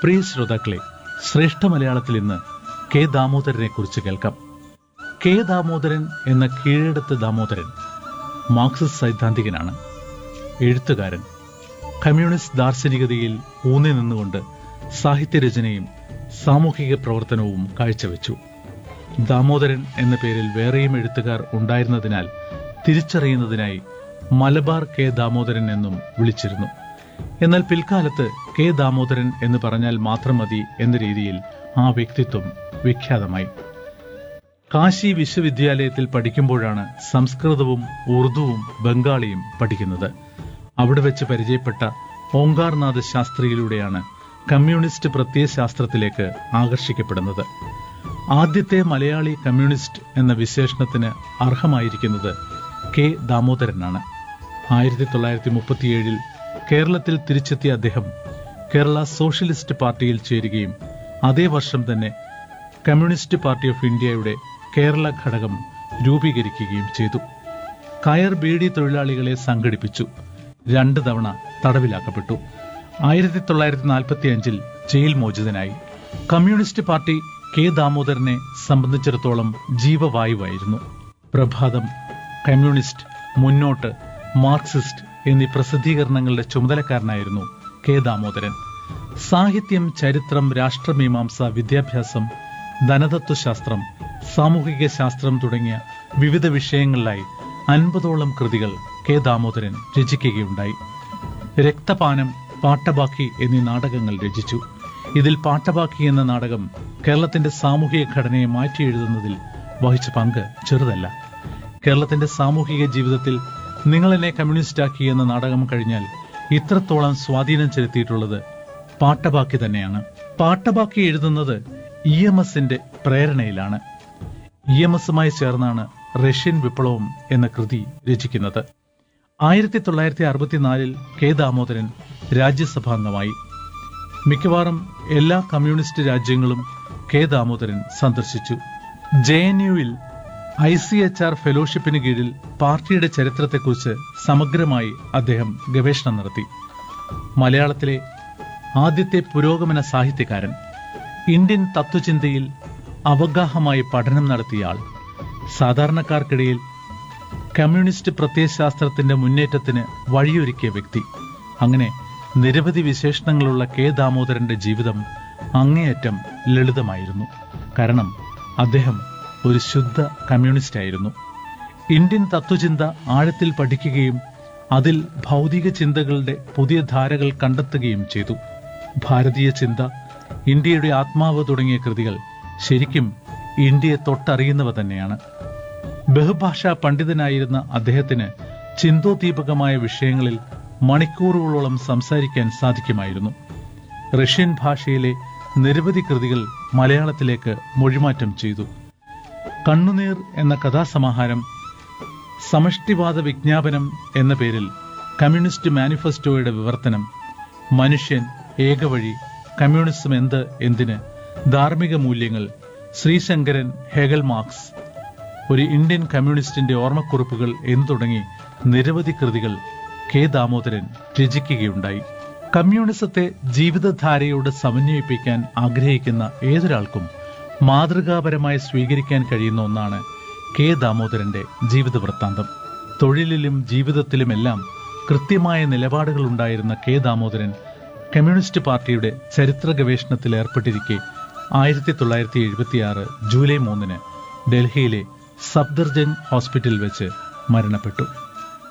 പ്രിയ ശ്രോതാക്കളെ ശ്രേഷ്ഠ മലയാളത്തിൽ ഇന്ന് കെ ദാമോദരനെ കുറിച്ച് കേൾക്കാം കെ ദാമോദരൻ എന്ന കീഴടത്ത് ദാമോദരൻ മാർക്സിസ്റ്റ് സൈദ്ധാന്തികനാണ് എഴുത്തുകാരൻ കമ്മ്യൂണിസ്റ്റ് ദാർശനികതയിൽ ഊന്നി നിന്നുകൊണ്ട് സാഹിത്യരചനയും സാമൂഹിക പ്രവർത്തനവും കാഴ്ചവെച്ചു ദാമോദരൻ എന്ന പേരിൽ വേറെയും എഴുത്തുകാർ ഉണ്ടായിരുന്നതിനാൽ തിരിച്ചറിയുന്നതിനായി മലബാർ കെ ദാമോദരൻ എന്നും വിളിച്ചിരുന്നു എന്നാൽ പിൽക്കാലത്ത് കെ ദാമോദരൻ എന്ന് പറഞ്ഞാൽ മാത്രം മതി എന്ന രീതിയിൽ ആ വ്യക്തിത്വം വിഖ്യാതമായി കാശി വിശ്വവിദ്യാലയത്തിൽ പഠിക്കുമ്പോഴാണ് സംസ്കൃതവും ഉറുദുവും ബംഗാളിയും പഠിക്കുന്നത് അവിടെ വെച്ച് പരിചയപ്പെട്ട ഓങ്കാർനാഥ് ശാസ്ത്രിയിലൂടെയാണ് കമ്മ്യൂണിസ്റ്റ് പ്രത്യയശാസ്ത്രത്തിലേക്ക് ആകർഷിക്കപ്പെടുന്നത് ആദ്യത്തെ മലയാളി കമ്മ്യൂണിസ്റ്റ് എന്ന വിശേഷണത്തിന് അർഹമായിരിക്കുന്നത് കെ ദാമോദരനാണ് ആയിരത്തി തൊള്ളായിരത്തി മുപ്പത്തിയേഴിൽ കേരളത്തിൽ തിരിച്ചെത്തിയ അദ്ദേഹം കേരള സോഷ്യലിസ്റ്റ് പാർട്ടിയിൽ ചേരുകയും അതേ വർഷം തന്നെ കമ്മ്യൂണിസ്റ്റ് പാർട്ടി ഓഫ് ഇന്ത്യയുടെ കേരള ഘടകം രൂപീകരിക്കുകയും ചെയ്തു കയർ ബീഡി തൊഴിലാളികളെ സംഘടിപ്പിച്ചു രണ്ട് തവണ തടവിലാക്കപ്പെട്ടു ആയിരത്തി തൊള്ളായിരത്തി നാൽപ്പത്തി അഞ്ചിൽ ജയിൽ മോചിതനായി കമ്മ്യൂണിസ്റ്റ് പാർട്ടി കെ ദാമോദരനെ സംബന്ധിച്ചിടത്തോളം ജീവവായുവായിരുന്നു പ്രഭാതം കമ്മ്യൂണിസ്റ്റ് മുന്നോട്ട് മാർക്സിസ്റ്റ് എന്നീ പ്രസിദ്ധീകരണങ്ങളുടെ ചുമതലക്കാരനായിരുന്നു കെ ദാമോദരൻ സാഹിത്യം ചരിത്രം രാഷ്ട്രമീമാംസ വിദ്യാഭ്യാസം ധനതത്വശാസ്ത്രം സാമൂഹിക ശാസ്ത്രം തുടങ്ങിയ വിവിധ വിഷയങ്ങളിലായി അൻപതോളം കൃതികൾ കെ ദാമോദരൻ രചിക്കുകയുണ്ടായി രക്തപാനം പാട്ടബാക്കി എന്നീ നാടകങ്ങൾ രചിച്ചു ഇതിൽ പാട്ടബാക്കി എന്ന നാടകം കേരളത്തിന്റെ സാമൂഹിക ഘടനയെ മാറ്റിയെഴുതുന്നതിൽ വഹിച്ച പങ്ക് ചെറുതല്ല കേരളത്തിന്റെ സാമൂഹിക ജീവിതത്തിൽ നിങ്ങൾ എന്നെ കമ്മ്യൂണിസ്റ്റാക്കി എന്ന നാടകം കഴിഞ്ഞാൽ ഇത്രത്തോളം സ്വാധീനം ചെലുത്തിയിട്ടുള്ളത് പാട്ടബാക്കി തന്നെയാണ് പാട്ടബാക്കി എഴുതുന്നത് ഇ എം എസിന്റെ പ്രേരണയിലാണ് ഇ എം എസുമായി ചേർന്നാണ് റഷ്യൻ വിപ്ലവം എന്ന കൃതി രചിക്കുന്നത് ആയിരത്തി തൊള്ളായിരത്തി അറുപത്തിനാലിൽ കെ ദാമോദരൻ രാജ്യസഭാംഗമായി മിക്കവാറും എല്ലാ കമ്മ്യൂണിസ്റ്റ് രാജ്യങ്ങളും കെ ദാമോദരൻ സന്ദർശിച്ചു ജെ എൻ യുവിൽ ഐ സി എച്ച് ആർ ഫെലോഷിപ്പിന് കീഴിൽ പാർട്ടിയുടെ ചരിത്രത്തെക്കുറിച്ച് സമഗ്രമായി അദ്ദേഹം ഗവേഷണം നടത്തി മലയാളത്തിലെ ആദ്യത്തെ പുരോഗമന സാഹിത്യകാരൻ ഇന്ത്യൻ തത്വചിന്തയിൽ അവഗാഹമായി പഠനം നടത്തിയ ആൾ സാധാരണക്കാർക്കിടയിൽ കമ്മ്യൂണിസ്റ്റ് പ്രത്യയശാസ്ത്രത്തിന്റെ മുന്നേറ്റത്തിന് വഴിയൊരുക്കിയ വ്യക്തി അങ്ങനെ നിരവധി വിശേഷണങ്ങളുള്ള കെ ദാമോദരന്റെ ജീവിതം അങ്ങേയറ്റം ലളിതമായിരുന്നു കാരണം അദ്ദേഹം ഒരു ശുദ്ധ കമ്മ്യൂണിസ്റ്റ് ആയിരുന്നു ഇന്ത്യൻ തത്വചിന്ത ആഴത്തിൽ പഠിക്കുകയും അതിൽ ഭൗതിക ചിന്തകളുടെ പുതിയ ധാരകൾ കണ്ടെത്തുകയും ചെയ്തു ഭാരതീയ ചിന്ത ഇന്ത്യയുടെ ആത്മാവ് തുടങ്ങിയ കൃതികൾ ശരിക്കും ഇന്ത്യയെ തൊട്ടറിയുന്നവ തന്നെയാണ് ബഹുഭാഷാ പണ്ഡിതനായിരുന്ന അദ്ദേഹത്തിന് ചിന്തോദീപകമായ വിഷയങ്ങളിൽ മണിക്കൂറുകളോളം സംസാരിക്കാൻ സാധിക്കുമായിരുന്നു റഷ്യൻ ഭാഷയിലെ നിരവധി കൃതികൾ മലയാളത്തിലേക്ക് മൊഴിമാറ്റം ചെയ്തു കണ്ണുനീർ എന്ന കഥാസമാഹാരം സമഷ്ടിവാദ വിജ്ഞാപനം എന്ന പേരിൽ കമ്മ്യൂണിസ്റ്റ് മാനിഫെസ്റ്റോയുടെ വിവർത്തനം മനുഷ്യൻ ഏകവഴി കമ്മ്യൂണിസം എന്ത് എന്തിന് ധാർമ്മിക മൂല്യങ്ങൾ ശ്രീശങ്കരൻ ഹെഗൽ മാർക്സ് ഒരു ഇന്ത്യൻ കമ്മ്യൂണിസ്റ്റിന്റെ ഓർമ്മക്കുറിപ്പുകൾ എന്നു തുടങ്ങി നിരവധി കൃതികൾ കെ ദാമോദരൻ രചിക്കുകയുണ്ടായി കമ്മ്യൂണിസത്തെ ജീവിതധാരയോട് സമന്വയിപ്പിക്കാൻ ആഗ്രഹിക്കുന്ന ഏതൊരാൾക്കും മാതൃകാപരമായി സ്വീകരിക്കാൻ കഴിയുന്ന ഒന്നാണ് കെ ദാമോദരന്റെ ജീവിത വൃത്താന്തം തൊഴിലിലും ജീവിതത്തിലുമെല്ലാം കൃത്യമായ നിലപാടുകൾ ഉണ്ടായിരുന്ന കെ ദാമോദരൻ കമ്മ്യൂണിസ്റ്റ് പാർട്ടിയുടെ ചരിത്ര ഗവേഷണത്തിൽ ഏർപ്പെട്ടിരിക്കെ ആയിരത്തി തൊള്ളായിരത്തി എഴുപത്തിയാറ് ജൂലൈ മൂന്നിന് ഡൽഹിയിലെ സബ്ദർജംഗ് ഹോസ്പിറ്റലിൽ വെച്ച് മരണപ്പെട്ടു